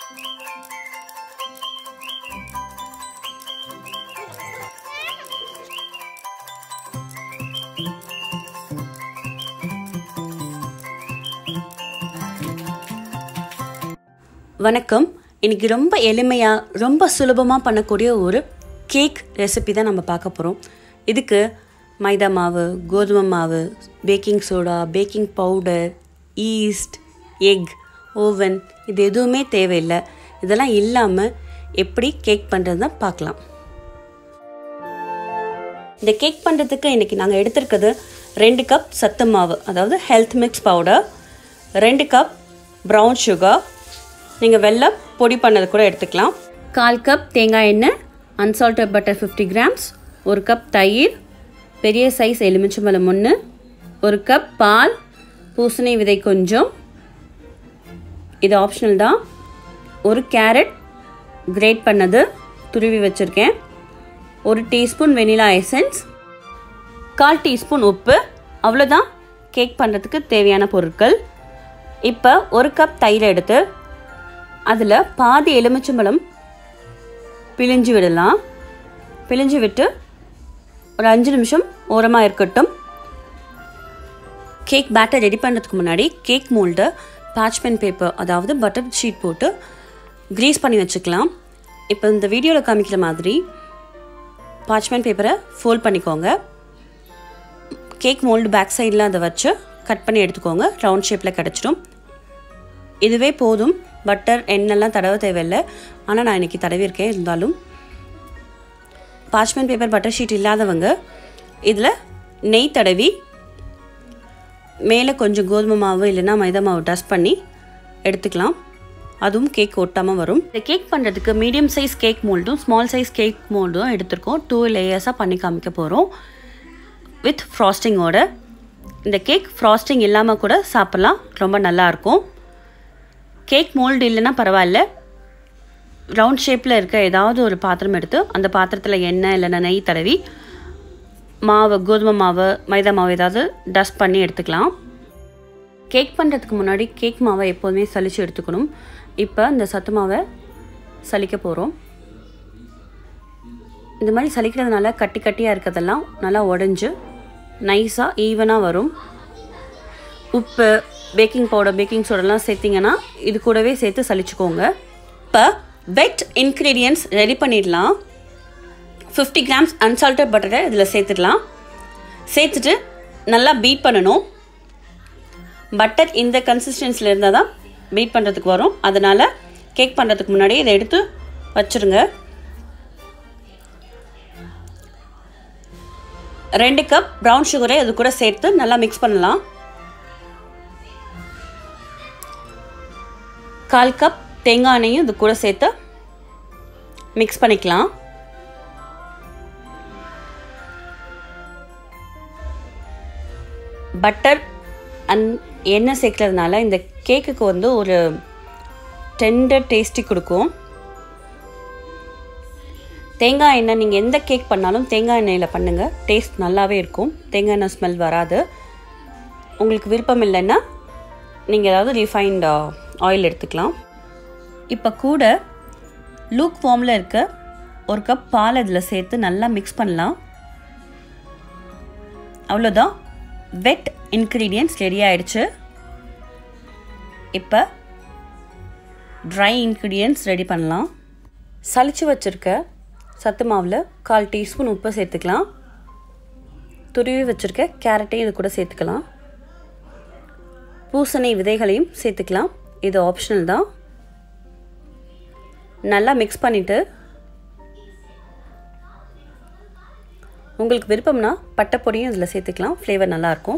வணக்கம் இன்னைக்கு ரொம்ப எளிமையாக ரொம்ப சுலபமாக பண்ணக்கூடிய ஒரு கேக் ரெசிபி தான் நம்ம பார்க்க போகிறோம் இதுக்கு மைதா மாவு கோதுமை மாவு baking soda baking powder yeast egg oven இது எதுவுமே தேவையில்லை இதெல்லாம் இல்லாமல் எப்படி கேக் பண்ணுறது தான் பார்க்கலாம் இந்த கேக் பண்ணுறதுக்கு இன்றைக்கி நாங்கள் எடுத்திருக்கிறது ரெண்டு கப் சத்து மாவு அதாவது ஹெல்த் மிக்ஸ் பவுடர் ரெண்டு கப் ப்ரௌன் சுகர் நீங்கள் வெல்லம் பொடி பண்ணது கூட எடுத்துக்கலாம் கால் கப் தேங்காய் எண்ணெய் அன்சால்டட் பட்டர் ஃபிஃப்டி கிராம்ஸ் ஒரு கப் தயிர் பெரிய சைஸ் எலுமிச்சம்பழம் ஒன்று ஒரு கப் பால் பூசணி விதை கொஞ்சம் இது ஆப்ஷனல் தான் ஒரு கேரட் கிரேட் பண்ணது துருவி வச்சுருக்கேன் ஒரு டீஸ்பூன் வெனிலா எசன்ஸ் கால் டீஸ்பூன் உப்பு அவ்வளோதான் கேக் பண்ணுறதுக்கு தேவையான பொருட்கள் இப்போ ஒரு கப் தயிர் எடுத்து அதில் பாதி எலுமிச்சம்பழம் பிழிஞ்சு விடலாம் பிழிஞ்சு விட்டு ஒரு அஞ்சு நிமிஷம் ஓரமாக இருக்கட்டும் கேக் பேட்டர் ரெடி பண்ணுறதுக்கு முன்னாடி கேக் மோல்டை பேட்ச்மென் பேப்பர் அதாவது பட்டர் ஷீட் போட்டு க்ரீஸ் பண்ணி வச்சுக்கலாம் இப்போ இந்த வீடியோவில் காமிக்கிற மாதிரி பார்ச்மெண்ட் பேப்பரை ஃபோல்ட் பண்ணிக்கோங்க கேக் மோல்டு பேக் சைடில் அதை வச்சு கட் பண்ணி எடுத்துக்கோங்க ரவுண்ட் ஷேப்பில் கிடச்சிடும் இதுவே போதும் பட்டர் எண்ணெய்லாம் தடவை தேவையில்லை ஆனால் நான் இன்றைக்கி தடவிருக்கேன் இருந்தாலும் பார்ச்மெண்ட் பேப்பர் பட்டர் ஷீட் இல்லாதவங்க இதில் நெய் தடவி மேலே கொஞ்சம் கோதுமை மாவு இல்லைன்னா மைதா மாவு டஸ்ட் பண்ணி எடுத்துக்கலாம் அதுவும் கேக் ஒட்டாமல் வரும் இந்த கேக் பண்ணுறதுக்கு மீடியம் சைஸ் கேக் மோல்டும் ஸ்மால் சைஸ் கேக் மோல்டும் எடுத்திருக்கோம் டூ லேயர்ஸாக பண்ணி காமிக்க போகிறோம் வித் ஃப்ராஸ்டிங்கோட இந்த கேக் ஃப்ராஸ்டிங் இல்லாமல் கூட சாப்பிட்லாம் ரொம்ப நல்லாயிருக்கும் கேக் மோல்டு இல்லைன்னா பரவாயில்ல ரவுண்ட் ஷேப்பில் இருக்க ஏதாவது ஒரு பாத்திரம் எடுத்து அந்த பாத்திரத்தில் எண்ணெய் இல்லைன்னா நெய் தடவி மாவு கோதுமை மாவு மைதா மாவு ஏதாவது டஸ்ட் பண்ணி எடுத்துக்கலாம் கேக் பண்ணுறதுக்கு முன்னாடி கேக் மாவை எப்போதுமே சலித்து எடுத்துக்கணும் இப்போ இந்த சத்து மாவை சலிக்க போகிறோம் இந்த மாதிரி சலிக்கிறதுனால கட்டி கட்டியாக இருக்கிறதெல்லாம் நல்லா உடஞ்சி நைஸாக ஈவனாக வரும் உப்பு பேக்கிங் பவுடர் பேக்கிங் சோடெல்லாம் சேர்த்திங்கன்னா இது கூடவே சேர்த்து சலிச்சுக்கோங்க இப்போ வெட் இன்க்ரீடியன்ஸ் ரெடி பண்ணிடலாம் ஃபிஃப்டி கிராம்ஸ் அன்சால்டட் பட்டரை இதில் சேர்த்துடலாம் சேர்த்துட்டு நல்லா பீட் பண்ணணும் பட்டர் இந்த கன்சிஸ்டன்சியில் இருந்தால் தான் பீட் பண்ணுறதுக்கு வரும் அதனால் கேக் பண்ணுறதுக்கு முன்னாடி இதை எடுத்து வச்சுருங்க ரெண்டு கப் ப்ரௌன் சுகரை அது கூட சேர்த்து நல்லா மிக்ஸ் பண்ணலாம் கால் கப் தேங்காய் எண்ணெயும் இது கூட சேர்த்து மிக்ஸ் பண்ணிக்கலாம் பட்டர் அண்ட் எண்ணெய் சேர்க்கறதுனால இந்த கேக்குக்கு வந்து ஒரு டெண்டர் டேஸ்டி கொடுக்கும் தேங்காய் எண்ணெய் நீங்கள் எந்த கேக் பண்ணாலும் தேங்காய் எண்ணெயில் பண்ணுங்கள் டேஸ்ட் நல்லாவே இருக்கும் தேங்காய் எண்ணெய் ஸ்மெல் வராது உங்களுக்கு விருப்பம் இல்லைன்னா நீங்கள் ஏதாவது ரீஃபைண்ட் ஆயில் எடுத்துக்கலாம் இப்போ கூட லூக் ஃபார்மில் இருக்க ஒரு கப் பால் இதில் சேர்த்து நல்லா மிக்ஸ் பண்ணலாம் அவ்வளோதான் வெட் இன்க்ரீடியன்ட்ஸ் ரெடி ஆயிடுச்சு இப்போ ட்ரை இன்க்ரீடியன்ட்ஸ் ரெடி பண்ணலாம் சளிச்சு வச்சுருக்க சத்து மாவில் கால் டீஸ்பூன் உப்பு சேர்த்துக்கலாம் துருவி வச்சுருக்க கேரட்டையும் இது கூட சேர்த்துக்கலாம் பூசணி விதைகளையும் சேர்த்துக்கலாம் இது ஆப்ஷனல் தான் நல்லா மிக்ஸ் பண்ணிவிட்டு உங்களுக்கு விருப்பம்னா பட்டைப்பொடியும் இதில் சேர்த்துக்கலாம் ஃப்ளேவர் நல்லாயிருக்கும்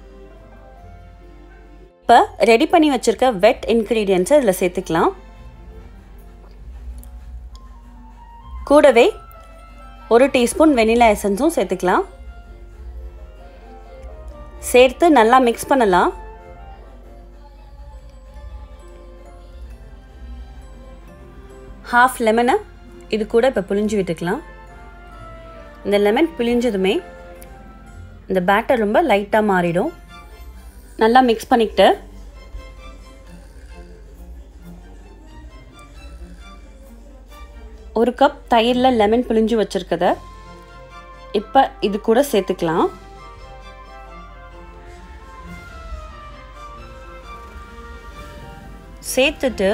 இப்போ ரெடி பண்ணி வச்சுருக்க வெட் இன்க்ரீடியன்ஸை இதில் சேர்த்துக்கலாம் கூடவே ஒரு டீஸ்பூன் வெனிலா எசன்ஸும் சேர்த்துக்கலாம் சேர்த்து நல்லா மிக்ஸ் பண்ணலாம் ஹாஃப் லெமனை இது கூட இப்போ புளிஞ்சு விட்டுக்கலாம் இந்த லெமன் பிழிஞ்சதுமே இந்த பேட்டர் ரொம்ப லைட்டாக மாறிடும் நல்லா மிக்ஸ் பண்ணிக்கிட்டு ஒரு கப் தயிரில் லெமன் பிழிஞ்சு வச்சுருக்கத இப்போ இது கூட சேர்த்துக்கலாம் சேர்த்துட்டு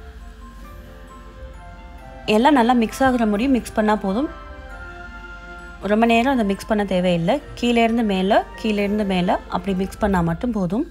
எல்லாம் நல்லா மிக்ஸ் ஆகிற முடியும் மிக்ஸ் பண்ணால் போதும் ரொம்ப நேரம் அதை மிக்ஸ் பண்ண தேவையில்லை கீழேருந்து மேலே கீழேருந்து மேலே அப்படி மிக்ஸ் பண்ணால் மட்டும் போதும்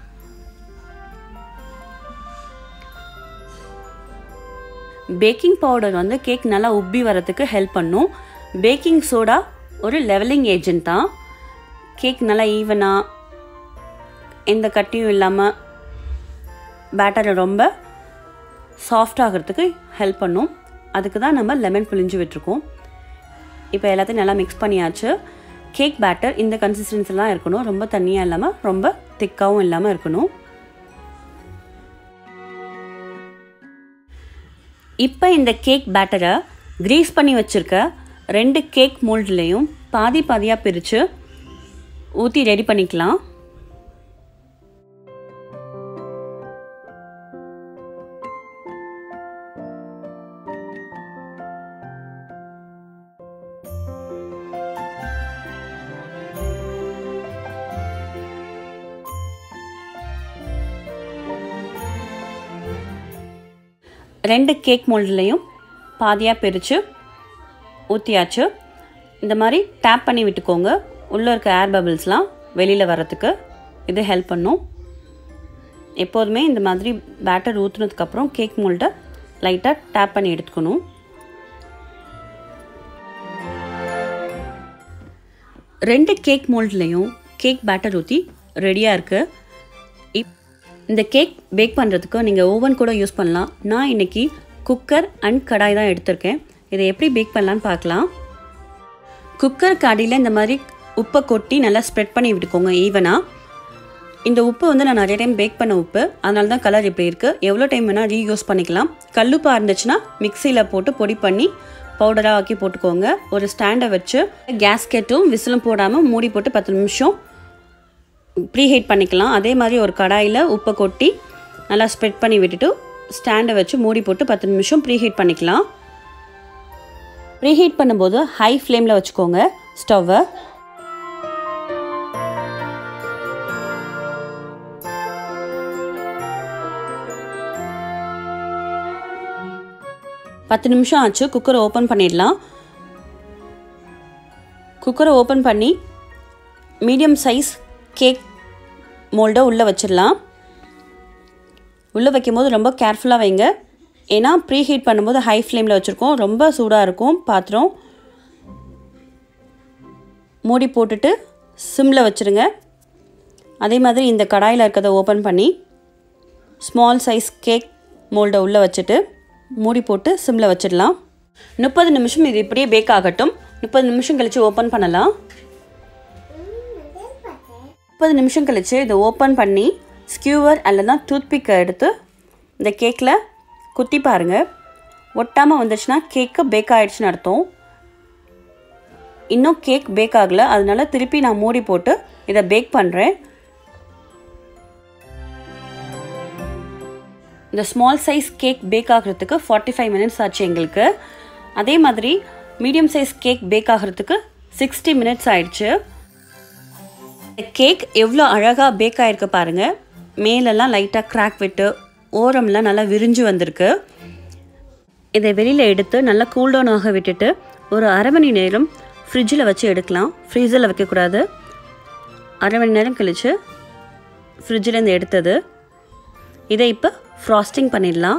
பேக்கிங் பவுடர் வந்து கேக் நல்லா உப்பி வரத்துக்கு ஹெல்ப் பண்ணும் பேக்கிங் சோடா ஒரு லெவலிங் ஏஜென்ட் தான் கேக் நல்லா ஈவனாக எந்த கட்டியும் இல்லாமல் பேட்டரை ரொம்ப சாஃப்ட் ஆகிறதுக்கு ஹெல்ப் பண்ணும் அதுக்கு தான் நம்ம லெமன் புளிஞ்சு விட்டுருக்கோம் இப்போ எல்லாத்தையும் நல்லா மிக்ஸ் பண்ணியாச்சு கேக் பேட்டர் இந்த கன்சிஸ்டன்சிலாம் இருக்கணும் ரொம்ப தண்ணியாக இல்லாமல் ரொம்ப திக்காகவும் இல்லாமல் இருக்கணும் இப்போ இந்த கேக் பேட்டரை க்ரீஸ் பண்ணி வச்சுருக்க ரெண்டு கேக் மோல்ட்லேயும் பாதி பாதியாக பிரித்து ஊற்றி ரெடி பண்ணிக்கலாம் ரெண்டு கேக் மோல்டுலேயும் பாதியாக பிரித்து ஊற்றியாச்சு இந்த மாதிரி டேப் பண்ணி விட்டுக்கோங்க உள்ளே இருக்க ஏர் பபிள்ஸ்லாம் வெளியில் வரத்துக்கு இது ஹெல்ப் பண்ணும் எப்போதுமே இந்த மாதிரி பேட்டர் ஊற்றுனதுக்கப்புறம் கேக் மோல்டை லைட்டாக டேப் பண்ணி எடுத்துக்கணும் ரெண்டு கேக் மோல்ட்லேயும் கேக் பேட்டர் ஊற்றி ரெடியாக இருக்குது இப் இந்த கேக் பேக் பண்ணுறதுக்கு நீங்கள் ஓவன் கூட யூஸ் பண்ணலாம் நான் இன்றைக்கி குக்கர் அண்ட் கடாய் தான் எடுத்திருக்கேன் இதை எப்படி பேக் பண்ணலான்னு பார்க்கலாம் குக்கர் கடையில் இந்த மாதிரி உப்பை கொட்டி நல்லா ஸ்ப்ரெட் பண்ணி விட்டுக்கோங்க ஈவனாக இந்த உப்பு வந்து நான் நிறைய டைம் பேக் பண்ண உப்பு அதனால தான் கலர் இப்படி இருக்குது எவ்வளோ டைம் வேணால் ரீயூஸ் பண்ணிக்கலாம் கல்லுப்பாக இருந்துச்சுன்னா மிக்சியில் போட்டு பொடி பண்ணி பவுடராக ஆக்கி போட்டுக்கோங்க ஒரு ஸ்டாண்டை வச்சு கேஸ்கெட்டும் விசிலும் போடாமல் மூடி போட்டு பத்து நிமிஷம் ப்ரீஹீட் பண்ணிக்கலாம் அதே மாதிரி ஒரு கடாயில் உப்பை கொட்டி நல்லா ஸ்ப்ரெட் பண்ணி விட்டுட்டு ஸ்டாண்டை வச்சு மூடி போட்டு பத்து நிமிஷம் ப்ரீஹீட் பண்ணிக்கலாம் ப்ரீஹீட் பண்ணும்போது ஹை ஃப்ளேமில் வச்சுக்கோங்க ஸ்டவ்வை பத்து நிமிஷம் ஆச்சு குக்கரை ஓப்பன் பண்ணிடலாம் குக்கரை ஓப்பன் பண்ணி மீடியம் சைஸ் கேக் மோல்டை உள்ளே வச்சிடலாம் உள்ளே வைக்கும்போது ரொம்ப கேர்ஃபுல்லாக வைங்க ஏன்னா ப்ரீ ஹீட் பண்ணும்போது ஹை ஃப்ளேமில் வச்சுருக்கோம் ரொம்ப சூடாக இருக்கும் பாத்திரம் மூடி போட்டுட்டு சிம்மில் வச்சுருங்க அதே மாதிரி இந்த கடாயில் இருக்கிறத ஓப்பன் பண்ணி ஸ்மால் சைஸ் கேக் மோல்டை உள்ளே வச்சுட்டு மூடி போட்டு சிம்மில் வச்சிடலாம் முப்பது நிமிஷம் இது இப்படியே பேக் ஆகட்டும் முப்பது நிமிஷம் கழித்து ஓப்பன் பண்ணலாம் முப்பது நிமிஷம் கழித்து இதை ஓப்பன் பண்ணி ஸ்கியூவர் அல்லது டூத்பிக்கை எடுத்து இந்த கேக்கில் குத்தி பாருங்கள் ஒட்டாமல் வந்துச்சுன்னா கேக்கு பேக் ஆகிடுச்சுன்னு அர்த்தம் இன்னும் கேக் பேக் ஆகலை அதனால திருப்பி நான் மூடி போட்டு இதை பேக் பண்ணுறேன் இந்த ஸ்மால் சைஸ் கேக் பேக் ஆகிறதுக்கு ஃபார்ட்டி ஃபைவ் மினிட்ஸ் ஆச்சு எங்களுக்கு அதே மாதிரி மீடியம் சைஸ் கேக் பேக் ஆகிறதுக்கு சிக்ஸ்டி மினிட்ஸ் ஆயிடுச்சு கேக் எவ்வளோ அழகாக பேக் ஆகிருக்கு பாருங்கள் மேலெல்லாம் லைட்டாக கிராக் விட்டு ஓரம்லாம் நல்லா விரிஞ்சு வந்திருக்கு இதை வெளியில் எடுத்து நல்லா கூல்டவுன் ஆக விட்டுட்டு ஒரு அரை மணி நேரம் ஃப்ரிட்ஜில் வச்சு எடுக்கலாம் ஃப்ரீசரில் வைக்கக்கூடாது அரை மணி நேரம் கழித்து ஃப்ரிட்ஜிலேருந்து எடுத்தது இதை இப்போ ஃப்ராஸ்டிங் பண்ணிடலாம்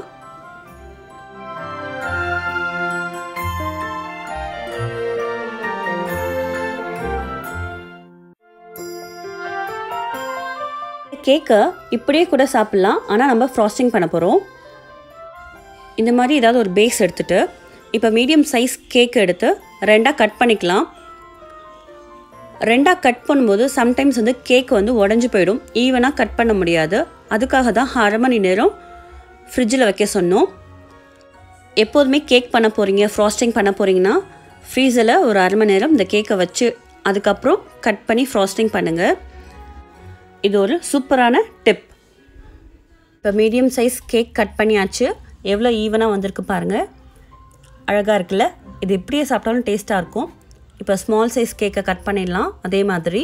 கேக்கை இப்படியே கூட சாப்பிட்லாம் ஆனால் நம்ம ஃப்ராஸ்டிங் பண்ண போகிறோம் இந்த மாதிரி ஏதாவது ஒரு பேஸ் எடுத்துகிட்டு இப்போ மீடியம் சைஸ் கேக் எடுத்து ரெண்டாக கட் பண்ணிக்கலாம் ரெண்டாக கட் பண்ணும்போது சம்டைம்ஸ் வந்து கேக் வந்து உடஞ்சி போயிடும் ஈவனாக கட் பண்ண முடியாது அதுக்காக தான் அரை மணி நேரம் ஃப்ரிட்ஜில் வைக்க சொன்னோம் எப்போதுமே கேக் பண்ண போகிறீங்க ஃப்ராஸ்டிங் பண்ண போகிறீங்கன்னா ஃப்ரீஸில் ஒரு அரை மணி நேரம் இந்த கேக்கை வச்சு அதுக்கப்புறம் கட் பண்ணி ஃப்ராஸ்டிங் பண்ணுங்கள் இது ஒரு சூப்பரான டிப் இப்போ மீடியம் சைஸ் கேக் கட் பண்ணியாச்சு எவ்வளோ ஈவனாக வந்திருக்கு பாருங்கள் அழகாக இருக்குல்ல இது இப்படியே சாப்பிட்டாலும் டேஸ்ட்டாக இருக்கும் இப்போ ஸ்மால் சைஸ் கேக்கை கட் பண்ணிடலாம் அதே மாதிரி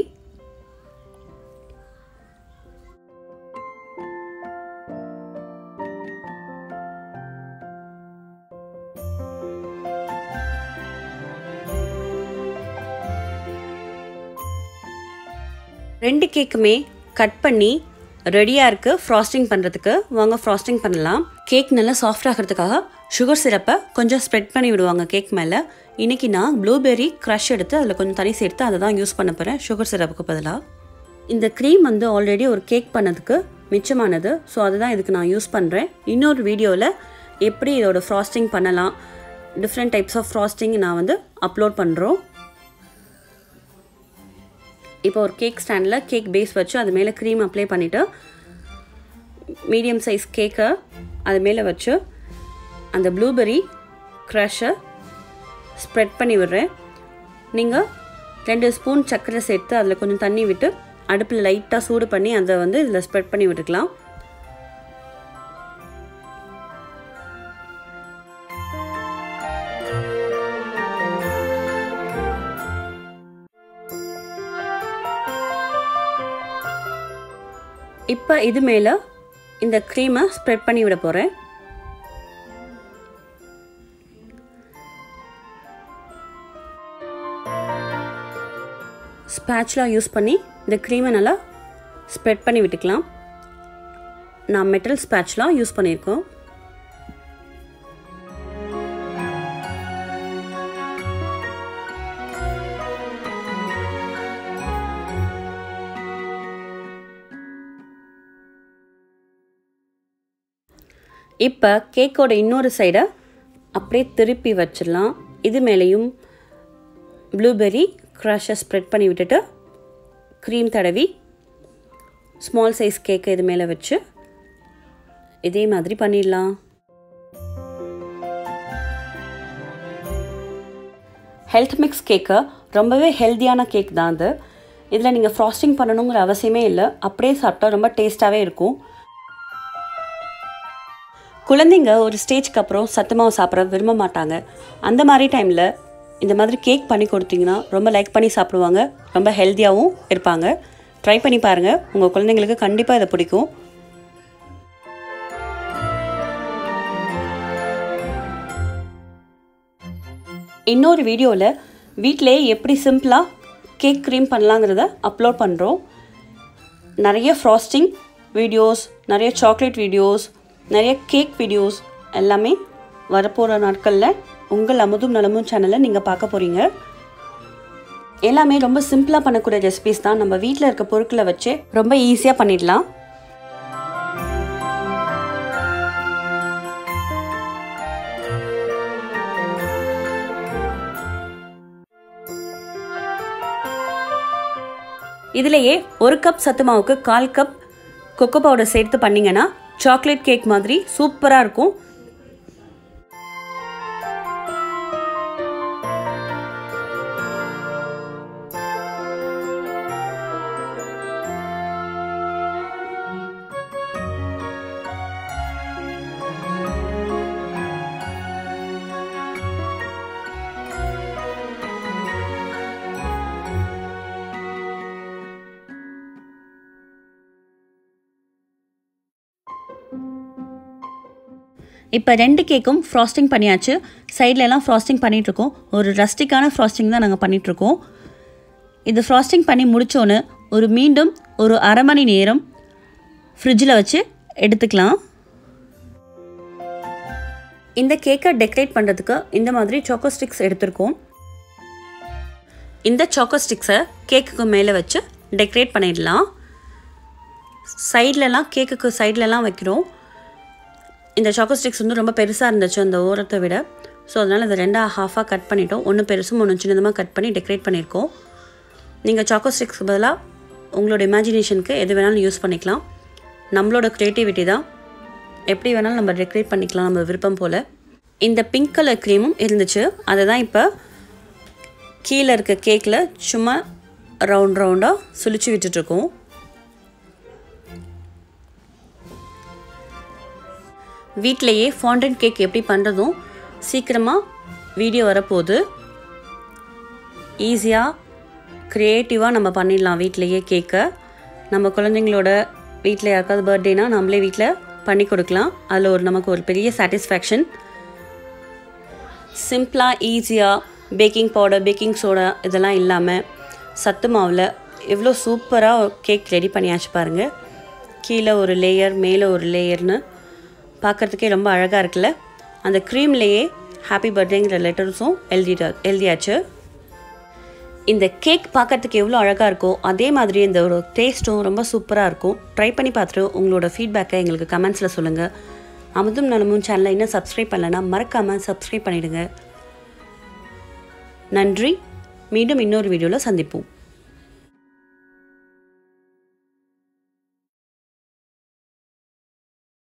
ரெண்டு கேக்குமே கட் பண்ணி ரெடியாக இருக்குது ஃப்ராஸ்டிங் பண்ணுறதுக்கு வாங்க ஃப்ராஸ்டிங் பண்ணலாம் கேக் நல்லா சாஃப்ட் ஆகிறதுக்காக சுகர் சிரப்பை கொஞ்சம் ஸ்ப்ரெட் பண்ணி விடுவாங்க கேக் மேலே இன்றைக்கி நான் ப்ளூபெர்ரி க்ரஷ் எடுத்து அதில் கொஞ்சம் தண்ணி சேர்த்து அதை தான் யூஸ் பண்ண போகிறேன் சுகர் சிரப்புக்கு பதிலாக இந்த க்ரீம் வந்து ஆல்ரெடி ஒரு கேக் பண்ணதுக்கு மிச்சமானது ஸோ அதுதான் இதுக்கு நான் யூஸ் பண்ணுறேன் இன்னொரு வீடியோவில் எப்படி இதோட ஃப்ராஸ்டிங் பண்ணலாம் டிஃப்ரெண்ட் டைப்ஸ் ஆஃப் ஃப்ராஸ்டிங் நான் வந்து அப்லோட் பண்ணுறோம் இப்போ ஒரு கேக் ஸ்டாண்டில் கேக் பேஸ் வச்சு அது மேலே க்ரீம் அப்ளை பண்ணிவிட்டு மீடியம் சைஸ் கேக்கை அது மேலே வச்சு அந்த ப்ளூபெர்ரி க்ரஷை ஸ்ப்ரெட் பண்ணி விடுறேன் நீங்கள் ரெண்டு ஸ்பூன் சர்க்கரை சேர்த்து அதில் கொஞ்சம் தண்ணி விட்டு அடுப்பில் லைட்டாக சூடு பண்ணி அதை வந்து இதில் ஸ்ப்ரெட் பண்ணி விட்டுக்கலாம் இப்போ இது மேலே இந்த க்ரீமை ஸ்ப்ரெட் பண்ணி விட போகிறேன் ஸ்பேட்ச்லாம் யூஸ் பண்ணி இந்த க்ரீமை நல்லா ஸ்ப்ரெட் பண்ணி விட்டுக்கலாம் நான் மெட்டல் ஸ்பேட்ச்லாம் யூஸ் பண்ணியிருக்கோம் இப்போ கேக்கோட இன்னொரு சைடை அப்படியே திருப்பி வச்சிடலாம் இது மேலேயும் ப்ளூபெர்ரி க்ரஷை ஸ்ப்ரெட் பண்ணி விட்டுட்டு க்ரீம் தடவி ஸ்மால் சைஸ் கேக்கை இது மேலே வச்சு இதே மாதிரி பண்ணிடலாம் ஹெல்த் மிக்ஸ் கேக்கு ரொம்பவே ஹெல்த்தியான கேக் தான் அது இதில் நீங்கள் ஃப்ராஸ்டிங் பண்ணணுங்கிற அவசியமே இல்லை அப்படியே சாப்பிட்டா ரொம்ப டேஸ்ட்டாகவே இருக்கும் குழந்தைங்க ஒரு ஸ்டேஜ்க்கு அப்புறம் சத்தமாக சாப்பிட விரும்ப மாட்டாங்க அந்த மாதிரி டைமில் இந்த மாதிரி கேக் பண்ணி கொடுத்தீங்கன்னா ரொம்ப லைக் பண்ணி சாப்பிடுவாங்க ரொம்ப ஹெல்த்தியாகவும் இருப்பாங்க ட்ரை பண்ணி பாருங்கள் உங்கள் குழந்தைங்களுக்கு கண்டிப்பாக இதை பிடிக்கும் இன்னொரு வீடியோவில் வீட்டிலே எப்படி சிம்பிளாக கேக் க்ரீம் பண்ணலாங்கிறத அப்லோட் பண்ணுறோம் நிறைய ஃப்ராஸ்டிங் வீடியோஸ் நிறைய சாக்லேட் வீடியோஸ் நிறைய கேக் வீடியோஸ் எல்லாமே வரப்போகிற நாட்களில் உங்கள் அமுதும் நலமும் சேனலை நீங்கள் பார்க்க போகிறீங்க எல்லாமே ரொம்ப சிம்பிளாக பண்ணக்கூடிய ரெசிபிஸ் தான் நம்ம வீட்டில் இருக்க பொருட்களை வச்சு ரொம்ப ஈஸியாக பண்ணிடலாம் இதிலேயே ஒரு கப் சத்து மாவுக்கு கால் கப் கொக்கோ பவுடர் சேர்த்து பண்ணிங்கன்னா சாக்லேட் கேக் மாதிரி சூப்பராக இருக்கும் இப்போ ரெண்டு கேக்கும் ஃப்ராஸ்டிங் பண்ணியாச்சு சைடில் எல்லாம் ஃப்ராஸ்டிங் பண்ணிகிட்ருக்கோம் ஒரு ரஸ்டிக்கான ஃப்ராஸ்டிங் தான் நாங்கள் பண்ணிகிட்ருக்கோம் இது ஃப்ராஸ்டிங் பண்ணி முடித்தோன்னு ஒரு மீண்டும் ஒரு அரை மணி நேரம் ஃப்ரிட்ஜில் வச்சு எடுத்துக்கலாம் இந்த கேக்கை டெக்கரேட் பண்ணுறதுக்கு இந்த மாதிரி சாக்கோ ஸ்டிக்ஸ் எடுத்திருக்கோம் இந்த சாக்கோ ஸ்டிக்ஸை கேக்குக்கு மேலே வச்சு டெக்கரேட் பண்ணிடலாம் சைட்லலாம் கேக்குக்கு சைட்லலாம் வைக்கிறோம் இந்த சாக்கோ ஸ்டிக்ஸ் வந்து ரொம்ப பெருசாக இருந்துச்சு அந்த ஓரத்தை விட ஸோ அதனால் அதை ரெண்டாக ஹாஃபாக கட் பண்ணிட்டோம் ஒன்று பெருசும் ஒன்று சின்னதமாக கட் பண்ணி டெக்கரேட் பண்ணியிருக்கோம் நீங்கள் சாக்கோ ஸ்டிக்ஸ்க்கு பதிலாக உங்களோட இமேஜினேஷனுக்கு எது வேணாலும் யூஸ் பண்ணிக்கலாம் நம்மளோட க்ரியேட்டிவிட்டி தான் எப்படி வேணாலும் நம்ம டெக்கரேட் பண்ணிக்கலாம் நம்ம விருப்பம் போல் இந்த பிங்க் கலர் க்ரீமும் இருந்துச்சு அதை தான் இப்போ கீழே இருக்க கேக்கில் சும்மா ரவுண்ட் ரவுண்டாக சுழிச்சு விட்டுட்ருக்கோம் வீட்டிலையே ஃபாண்டன் கேக் எப்படி பண்ணுறதும் சீக்கிரமாக வீடியோ வரப்போகுது ஈஸியாக க்ரியேட்டிவாக நம்ம பண்ணிடலாம் வீட்டிலையே கேக்கை நம்ம குழந்தைங்களோட வீட்டில் யாருக்காவது பர்த்டேனா நம்மளே வீட்டில் பண்ணி கொடுக்கலாம் அதில் ஒரு நமக்கு ஒரு பெரிய சாட்டிஸ்ஃபேக்ஷன் சிம்பிளாக ஈஸியாக பேக்கிங் பவுடர் பேக்கிங் சோடா இதெல்லாம் இல்லாமல் சத்து மாவில் எவ்வளோ சூப்பராக கேக் ரெடி பண்ணியாச்சு பாருங்கள் கீழே ஒரு லேயர் மேலே ஒரு லேயர்னு பார்க்குறதுக்கே ரொம்ப அழகாக இருக்குல்ல அந்த க்ரீம்லேயே ஹாப்பி பர்த்டேங்கிற லெட்டர்ஸும் எழுதிட்டா எழுதியாச்சு இந்த கேக் பார்க்கறதுக்கு எவ்வளோ அழகாக இருக்கோ அதே மாதிரி இந்த ஒரு டேஸ்ட்டும் ரொம்ப சூப்பராக இருக்கும் ட்ரை பண்ணி பார்த்துட்டு உங்களோட ஃபீட்பேக்கை எங்களுக்கு கமெண்ட்ஸில் சொல்லுங்கள் அமுதும் நலமும் சேனலை இன்னும் சப்ஸ்கிரைப் பண்ணலைன்னா மறக்காமல் சப்ஸ்கிரைப் பண்ணிவிடுங்க நன்றி மீண்டும் இன்னொரு வீடியோவில் சந்திப்போம்